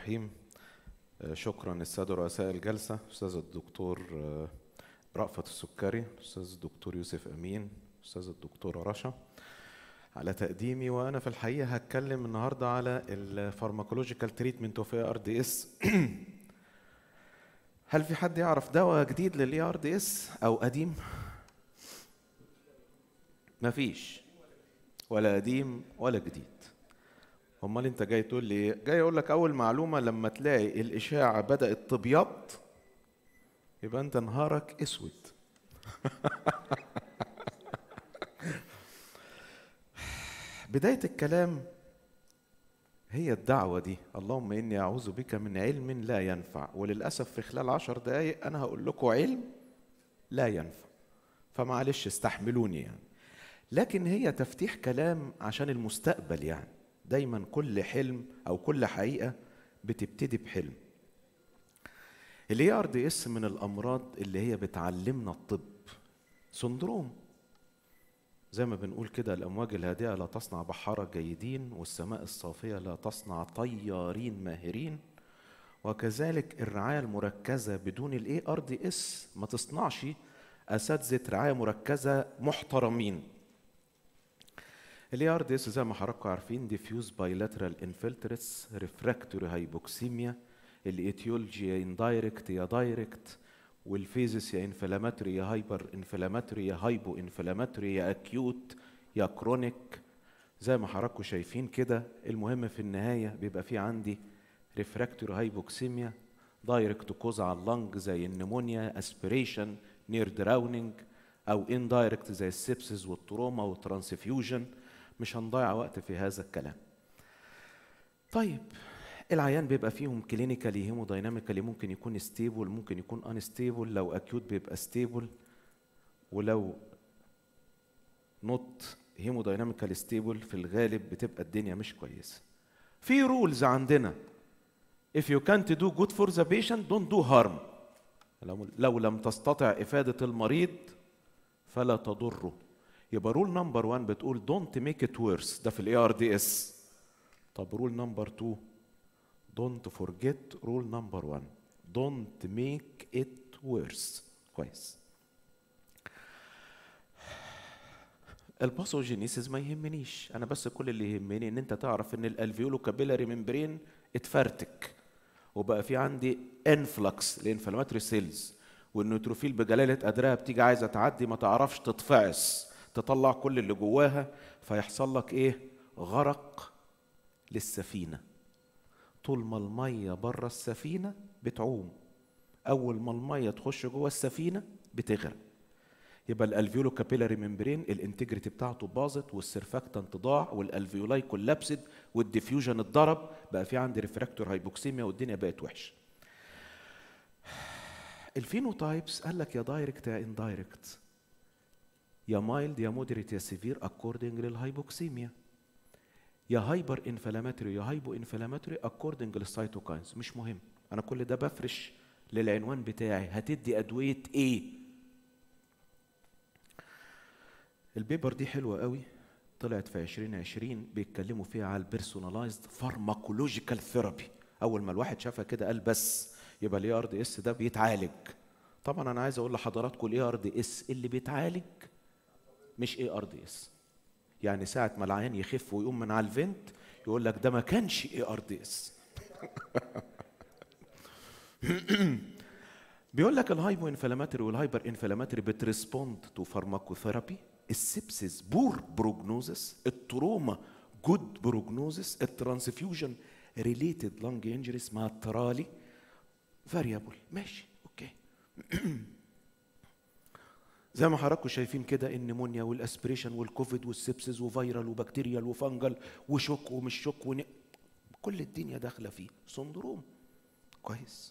الرحيم آه، شكرا للساده رؤساء الجلسه استاذ الدكتور آه، رأفت السكري استاذ الدكتور يوسف امين استاذ الدكتوره رشا على تقديمي وانا في الحقيقه هتكلم النهارده على الفارماكولوجيكال تريتمنت اوف ار دي اس هل في حد يعرف دواء جديد للاي ار دي اس او قديم مفيش ولا قديم ولا جديد امال انت جاي تقول لي ايه جاي اقول لك اول معلومه لما تلاقي الاشاعه بدات تبيض يبقى انت نهارك اسود بدايه الكلام هي الدعوة دي اللهم إني أعوذ بك من علم لا ينفع وللأسف في خلال عشر دقايق أنا هقول لكم علم لا ينفع فمعلش استحملوني يعني لكن هي تفتيح كلام عشان المستقبل يعني دايما كل حلم أو كل حقيقة بتبتدي بحلم الاي ار دي اس من الامراض اللي هي بتعلمنا الطب سندروم زي ما بنقول كده الامواج الهادئه لا تصنع بحاره جيدين والسماء الصافيه لا تصنع طيارين ماهرين وكذلك الرعايه المركزه بدون الاي ار دي اس ما تصنعش اساتذه رعايه مركزه محترمين الاي ار دي اس زي ما حضراتكم عارفين ديفيوز بايلاترال انفلتريتس ريفراكتوري هايبوكسيميا الايتيولوجي يا اندايركت يا دايركت والفيزس يا انفلاماتوري يا هايبر انفلاماتوري يا هايبو انفلاماتوري يا اكيوت يا كرونيك زي ما حضراتكم شايفين كده المهم في النهايه بيبقى في عندي ريفراكتوري هايبوكسيميا دايركت كوز على اللنج زي النمونيا اسبريشن نير دراونينج او اندايركت زي السبسس والتروما والترانسفيوجن مش هنضيع وقت في هذا الكلام طيب العيان بيبقى فيهم كلينيكالي هيمودايناميكالي ممكن يكون ستيبل ممكن يكون انستيبل لو اكيوت بيبقى ستيبل ولو نوت هيمودايناميكال ستيبل في الغالب بتبقى الدنيا مش كويسه في رولز عندنا if you can't do good for the patient don't do harm لو, لو لم تستطع افاده المريض فلا تضره يبقى رول نمبر 1 بتقول don't make it worse ده في الاي ار دي اس طب رول نمبر 2 don't forget rule number one don't make it worse كويس الباثوجينيسيس ما يهمنيش انا بس كل اللي يهمني ان انت تعرف ان الالفيولو كابيلاري ممبرين اتفرتك وبقى في عندي انفلكس لانفلاماتوري سيلز والنيوتروفيل بجلاله قدرها بتيجي عايزه تعدي ما تعرفش تتفعس تطلع كل اللي جواها فيحصل لك ايه غرق للسفينه طول ما الميه بره السفينه بتعوم اول ما الميه تخش جوه السفينه بتغرق يبقى الالفيولو كابيلاري ممبرين الانتجريتي بتاعته باظت والسيرفاكتنت ضاع والالفيولاي كولابسد والديفيوجن اتضرب بقى في عندي ريفراكتور هايبوكسيميا والدنيا بقت وحشه الفينوتايبس قال لك يا دايركت يا اندايركت يا مايلد يا مودريت يا سيفير اكوردنج للهايبوكسيميا يا هايبر انفلاماتوري يا هايبو انفلاماتوري اكوردنج للسيتوكاينز مش مهم انا كل ده بفرش للعنوان بتاعي هتدي ادويه ايه البيبر دي حلوه قوي طلعت في 2020 بيتكلموا فيها على البيرسوناليزد فارماكولوجيكال ثيرابي اول ما الواحد شافها كده قال بس يبقى الاي ار دي اس ده بيتعالج طبعا انا عايز اقول لحضراتكم الاي ار دي اس اللي بيتعالج مش اي ار دي اس يعني ساعة ما العيان يخف ويقوم من على الفنت يقول لك ده ما كانش اي ار دي اس بيقول لك الهايبو انفلاماتوري والهايبر انفلاماتوري بتريسبوند تو فارماكوثيرابي السبسس بور بروجنوزس التروما جود بروجنوزس الترانسفيوجن ريليتد لانج انجري اسمها ترالي فاريبل ماشي اوكي زي ما حضراتكم شايفين كده النمونيا والاسبريشن والكوفيد والسبسز وفيرال وبكتيريال وفنجل وشوك ومش شوك ون... كل الدنيا داخله فيه سندروم كويس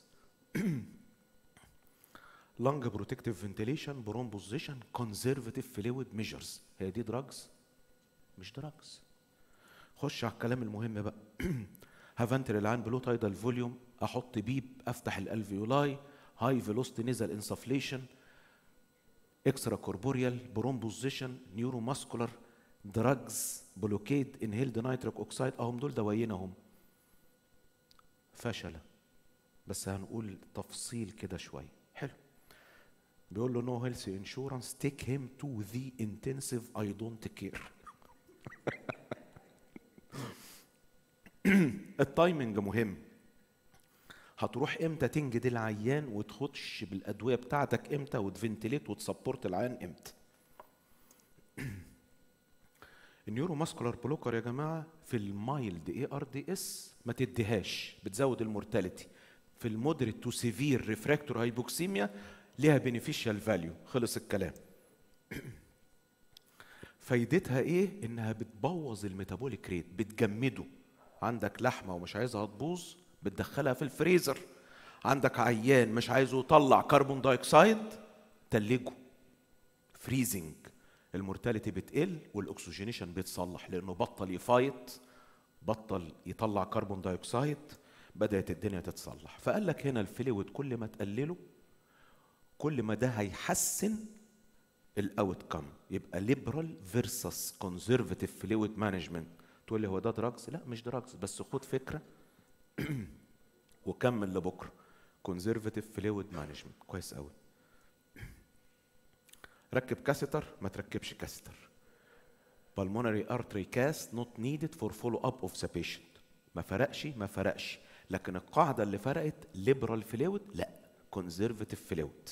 لانج بروتكتيف فنتيليشن برون بوزيشن كونزرفتيف فلويد ميجرز هي دي دراجز مش دراجز خش على الكلام المهم بقى هافنتر العين بلو تايدال فوليوم احط بيب افتح الالفيولاي هاي فيلوستي نزل انسفليشن اكسترا كوربوريال برون بوزيشن نيورو ماسكولار دراجز بلوكيد انهيلد نيتريك اوكسايد اهم دول دوايين اهم فشل بس هنقول تفصيل كده شويه حلو بيقول له نو هيلث انشورنس تيك هيم تو ذا انتنسيف اي دونت كير التايمنج مهم هتروح امتى تنجد العيان وتخش بالادويه بتاعتك امتى وتفنتليت وتسبورت العيان امتى النيورو ماسكولار بلوكر يا جماعه في المايلد اي ار دي اس ما تديهاش بتزود المورتاليتي في المودريت تو سيفير ريفراكتور هايبوكسيميا ليها بينيفيشال فاليو خلص الكلام فايدتها ايه انها بتبوظ الميتابوليك ريت بتجمده عندك لحمه ومش عايزها تبوظ بتدخلها في الفريزر عندك عيان مش عايزه يطلع كربون دايوكسيد تلجه فريزنج المورتاليتي بتقل والاكسجينيشن بيتصلح لانه بطل يفايت بطل يطلع كربون دايوكسيد بدات الدنيا تتصلح فقال لك هنا الفلويد كل ما تقلله كل ما ده هيحسن الاوت كم يبقى ليبرال فيرسس كونزرفاتيف فلويد مانجمنت تقول لي هو ده دراجز لا مش دراجز بس خد فكره وكمل لبكره كونزرفاتيف فلويد مانجمنت كويس قوي ركب كاسيتر ما تركبش كاسيتر pulmonary artery cast not needed for follow up of the patient ما فرقش ما فرقش لكن القاعده اللي فرقت liberal فلويد لا conservative فلويد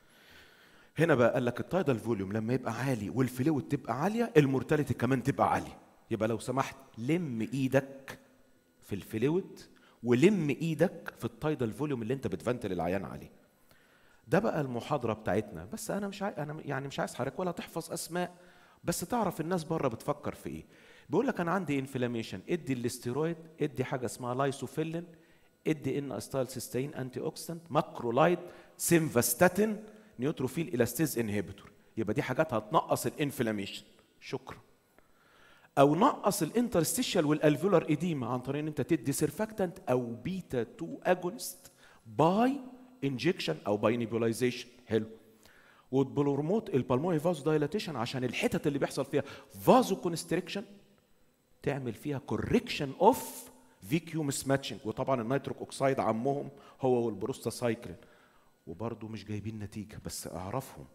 هنا بقى قال لك التايدال فوليوم لما يبقى عالي والفلويد تبقى عاليه المورتاليتي كمان تبقى عاليه يبقى لو سمحت لم ايدك في الفلويد ولم ايدك في التايدال فوليوم اللي انت بتفنتل العيان عليه ده بقى المحاضره بتاعتنا بس انا مش عاي... انا يعني مش عايز حضرتك ولا تحفظ اسماء بس تعرف الناس بره بتفكر في ايه بيقول لك انا عندي انفلاميشن ادي الاستيرويد ادي حاجه اسمها لايسوفيلين ادي ان استايل سيستين انتي اوكسيدنت ماكرولايد سيمفاستاتين نيوتروفيل الاستيز انهبيتور يبقى دي حاجات هتنقص الانفلاميشن شكرا او نقص الانترستيشال والالفولار ايديما عن طريق ان انت تدي سيرفاكتنت او بيتا 2 اجونست باي انجكشن او باي نيبولايزيشن حلو وتبروموت البلمونري فازو دايلاتيشن عشان الحتت اللي بيحصل فيها فازو كونستريكشن تعمل فيها كوركشن اوف فيكيو مس ماتشنج وطبعا النيتروك اوكسايد عمهم هو والبروستاسايكلين وبرضه مش جايبين نتيجه بس اعرفهم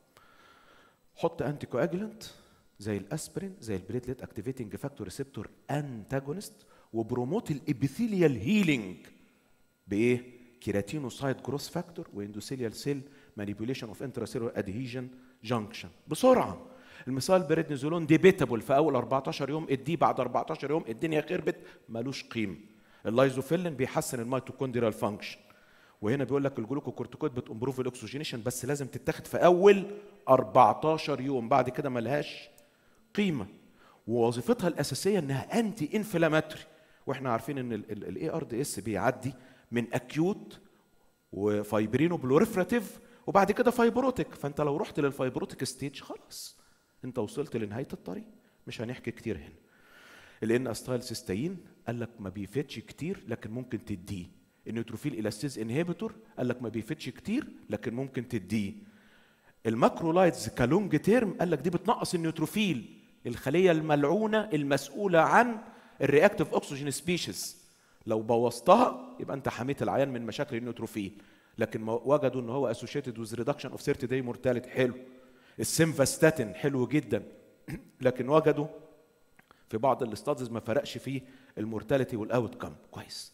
حط انتي كواجلنت زي الاسبرين زي البليتلت اكتيفيتنج فاكتور ريسبتور انتاجونست وبروموت الابيثيليال هيلينج بايه؟ كيراتينوسايد جروس فاكتور واندوثيليال سيل مانيبيوليشن اوف انتراسيلولار ادهيجن جانكشن بسرعه المثال بريدنيزولون ديبيتابل في اول 14 يوم اديه بعد 14 يوم الدنيا خربت ملوش قيمه اللايزوفيلين بيحسن الميتوكوندريال فانكشن وهنا بيقول لك الجلوكوكورتيكويد بتمبروف الاكسجينيشن بس لازم تتاخد في اول 14 يوم بعد كده ملهاش قيمه ووظيفتها الاساسيه انها انتي انفلاماتوري واحنا عارفين ان الاي ار دي اس بيعدي من اكيوت وفايبرينو بلوريفراتيف وبعد كده فايبروتيك فانت لو رحت للفايبروتيك ستيج خلاص انت وصلت لنهايه الطريق مش هنحكي كتير هنا لان استايل سيستين قال لك ما بيفيدش كتير لكن ممكن تديه النيوتروفيل الاستيز انهبيتور قال لك ما بيفيدش كتير لكن ممكن تديه الماكرولايتز كلونج تيرم قال لك دي بتنقص النيوتروفيل الخليه الملعونه المسؤوله عن الرياكتيف اوكسجين سبيشيز لو بوظتها يبقى انت حميت العيان من مشاكل النيوتروفيل لكن وجدوا ان هو اسوشيتد وذ ريدكشن اوف 30 داي مورتاليتي حلو السيمفاستاتين حلو جدا لكن وجدوا في بعض الاستادز ما فرقش فيه المورتاليتي والاوت كم كويس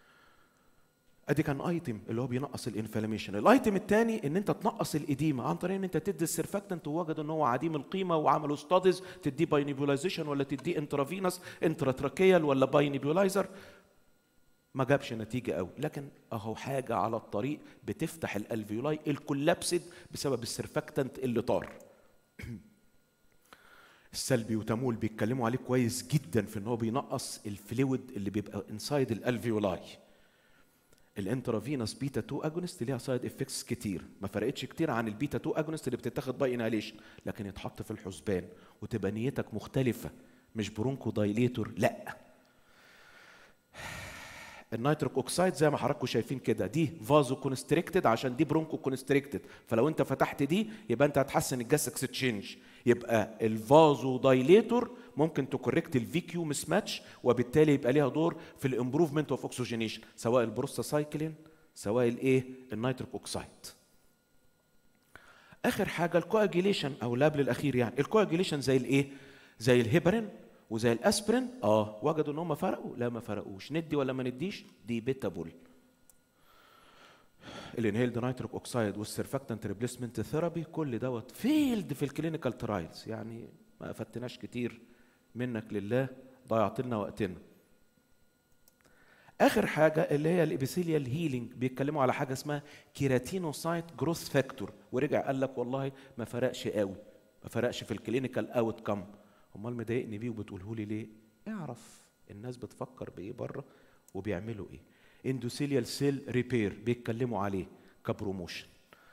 ادي كان ايتم اللي هو بينقص الانفلاميشن الايتم الثاني ان انت تنقص الاديمه عن طريق ان انت تدي السيرفاكتنت ووجدوا ان هو عديم القيمه وعملوا ستاديز تديه باي نيبولايزيشن ولا تديه انترافينس انتراتراكيال ولا باي نيبولايزر ما جابش نتيجة قوي لكن اهو حاجة على الطريق بتفتح الالفيولاي الكولابسد بسبب السرفاكتنت اللي طار السلبيوتامول بيتكلموا عليه كويس جدا في ان هو بينقص الفلويد اللي بيبقى انسايد الالفيولاي الانترافينوس بيتا 2 اجونست ليها سايد افكتس كتير ما فرقتش كتير عن البيتا 2 اجونست اللي بتتاخد باي انهاليشن لكن يتحط في الحسبان وتبقى نيتك مختلفه مش برونكو دايليتور لا النيتروك اوكسايد زي ما حضراتكم شايفين كده دي فازو كونستريكتد عشان دي برونكو كونستريكتد فلو انت فتحت دي يبقى انت هتحسن الجاس اكسشينج يبقى الفازو دايليتور ممكن تكوركت الفي كيو مس ماتش وبالتالي يبقى ليها دور في الامبروفمنت اوف اوكسجينيشن سواء البروستاسايكلين سواء الايه النيتريك اوكسايد اخر حاجه الكواجيليشن او القبل الاخير يعني الكواجيليشن زي الايه زي الهيبرين وزي الاسبرين اه وجدوا ان هم فرقوا لا ما فرقوش ندي ولا ما نديش دي بيتابول الانهيلد نيتريك اوكسايد والسيرفاكتنت ريبليسمنت ثيرابي كل دوت فيلد في الكلينيكال ترايلز يعني ما فتناش كتير منك لله ضيعت لنا وقتنا اخر حاجه اللي هي الابيثيليال هيلينج بيتكلموا على حاجه اسمها كيراتينوسايت جروث فاكتور ورجع قال لك والله ما فرقش قوي ما فرقش في الكلينيكال اوت كم امال مضايقني بيه وبتقوله لي ليه اعرف الناس بتفكر بايه بره وبيعملوا ايه اندوثيليال سيل ريبير بيتكلموا عليه كبروموشن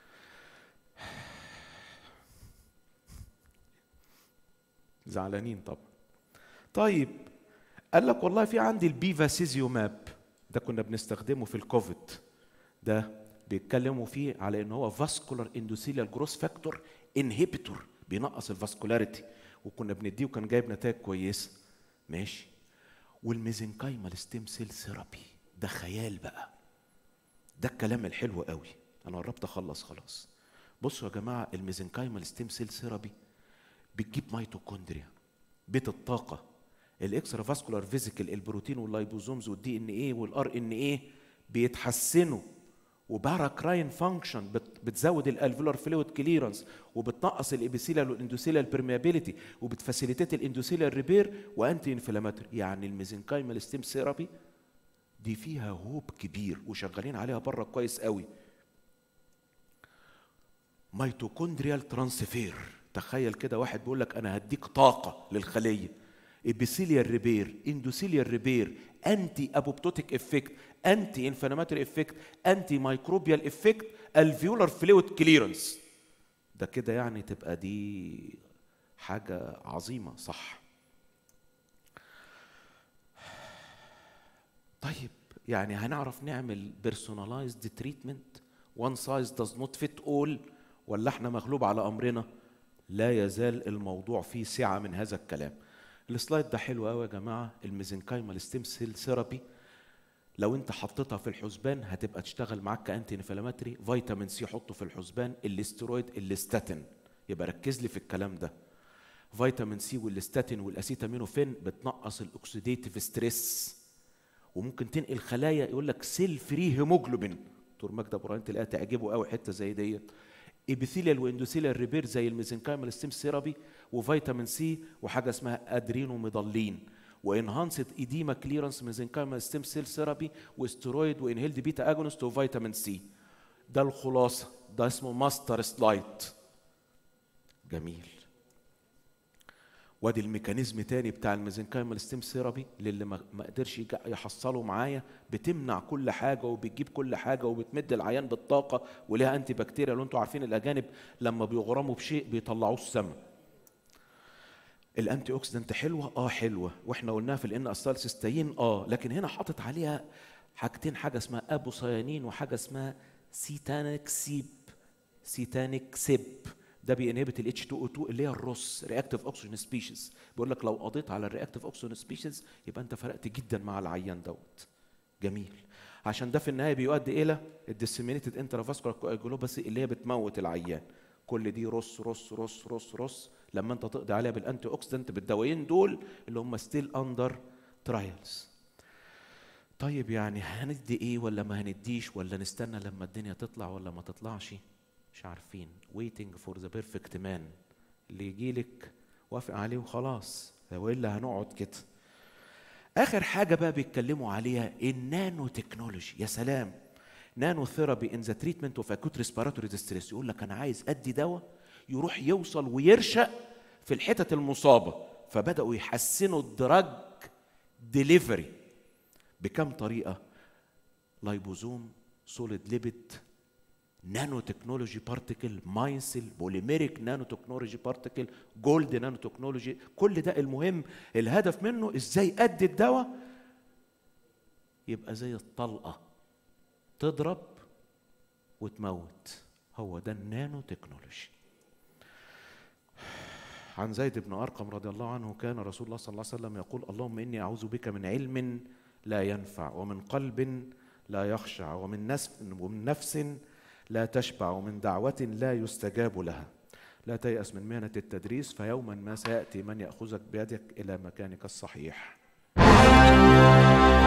زعلانين طبعا طيب قال لك والله في عندي البيفاسيزيوماب ده كنا بنستخدمه في الكوفيد ده بيتكلموا فيه على ان هو فاسكولار اندوثيليال جروس فاكتور انهبيتور بينقص الفاسكولاريتي وكنا بنديه وكان جايب نتائج كويسه ماشي والميزنكايمال ستيم سيل ثيرابي ده خيال بقى ده الكلام الحلو قوي انا قربت اخلص خلاص بصوا يا جماعه الميزنكايمال ستيم سيل ثيرابي بتجيب ميتوكوندريا بيت الطاقه الاكسترا فاسكولار فيزيكال البروتين واللايبوزومز والدي ان ايه والار ان ايه بيتحسنوا وباراكراين فانكشن بتزود الالفولار فلويد كليرنس وبتنقص الابيثيليال والاندوثيليال بيرميابيليتي وبتفاسيليتيت الاندوثيليال ريبير وانتي انفلاماتوري يعني الميزنكايمال ستيم ثيرابي دي فيها هوب كبير وشغالين عليها بره كويس قوي ميتوكوندريال ترانسفير تخيل كده واحد بيقول لك انا هديك طاقه للخليه ابيثيليال ريبير اندوثيليال ريبير انتي ابوبتوتيك افكت انتي انفلاماتوري افكت انتي مايكروبيال افكت الفيولار فلويد كليرنس ده كده يعني تبقى دي حاجه عظيمه صح طيب يعني هنعرف نعمل بيرسوناليزد تريتمنت وان سايز داز نوت فيت اول ولا احنا مغلوب على امرنا لا يزال الموضوع فيه سعه من هذا الكلام السلايد ده حلو قوي يا جماعه الميزنكايمال ستيم سيل ثيرابي لو انت حطيتها في الحسبان هتبقى تشتغل معاك كانتي انفلاماتري فيتامين سي حطه في الحسبان الاسترويد الاستاتين يبقى ركز لي في الكلام ده فيتامين سي والاستاتين والاسيتامينوفين بتنقص الاكسيديتيف ستريس وممكن تنقل خلايا يقول لك سيل فري هيموجلوبين دكتور مجدي ابراهيم تلاقيها تعجبه قوي حته زي ديت ابيثيليال واندوثيليال ريبير زي الميزنكايمال ستيم ثيرابي وفيتامين سي وحاجه اسمها ادرينوميدالين وانهانسد ايديما كليرنس ميزنكايمال ستيم سيل ثيرابي واسترويد وانهيلد بيتا اجونست وفيتامين سي ده الخلاصه ده اسمه ماستر سلايد جميل وادي الميكانيزم تاني بتاع الميزنكايمال ستيم ثيرابي للي ما قدرش يحصله معايا بتمنع كل حاجه وبتجيب كل حاجه وبتمد العيان بالطاقه وليها انتي بكتيريا لو انتوا عارفين الاجانب لما بيغرموا بشيء بيطلعوه السما الانتي اوكسيدنت حلوه اه حلوه واحنا قلناها في الان اسيتالسيستين اه لكن هنا حاطط عليها حاجتين حاجه اسمها ابوسيانين وحاجه اسمها سيتانيك سيب سيتانيك سيب ده بينهبت ال H2O2 اللي هي الروس رياكتيف اوكسجين سبيشيز بيقول لك لو قضيت على الرياكتيف اوكسجين سبيشيز يبقى انت فرقت جدا مع العيان دوت جميل عشان ده في النهايه بيؤدي الى الديسيمينيتد انترافاسكولار كواجولوباسي اللي هي بتموت العيان كل دي رص رص رص رص رص لما انت تقضي عليها بالانتي اوكسيدنت بالدوايين دول اللي هم ستيل اندر ترايلز طيب يعني هندي ايه ولا ما هنديش ولا نستنى لما الدنيا تطلع ولا ما تطلعش مش عارفين waiting for the perfect man اللي يجيلك وافق عليه وخلاص والا هنقعد كده اخر حاجه بقى بيتكلموا عليها النانو تكنولوجي يا سلام نانو ثيرابي ان ذا تريتمنت اوف اكوت ريسبيراتوري ديستريس يقول لك انا عايز ادي دواء يروح يوصل ويرشق في الحتت المصابه فبداوا يحسنوا الدراج ديليفري بكم طريقه لايبوزوم سوليد ليبيد نانو تكنولوجي بارتيكل مايسل بوليميريك نانو تكنولوجي بارتيكل جولد نانو تكنولوجي كل ده المهم الهدف منه ازاي ادي الدواء يبقى زي الطلقه تضرب وتموت هو ده النانو تكنولوجي صح عن زيد بن أرقم رضي الله عنه كان رسول الله صلى الله عليه وسلم يقول اللهم إني أعوذ بك من علم لا ينفع ومن قلب لا يخشع ومن نفس ومن نفس لا تشبع ومن دعوة لا يستجاب لها لا تيأس من مهنة التدريس فيوما ما سيأتي من يأخذك بيدك إلى مكانك الصحيح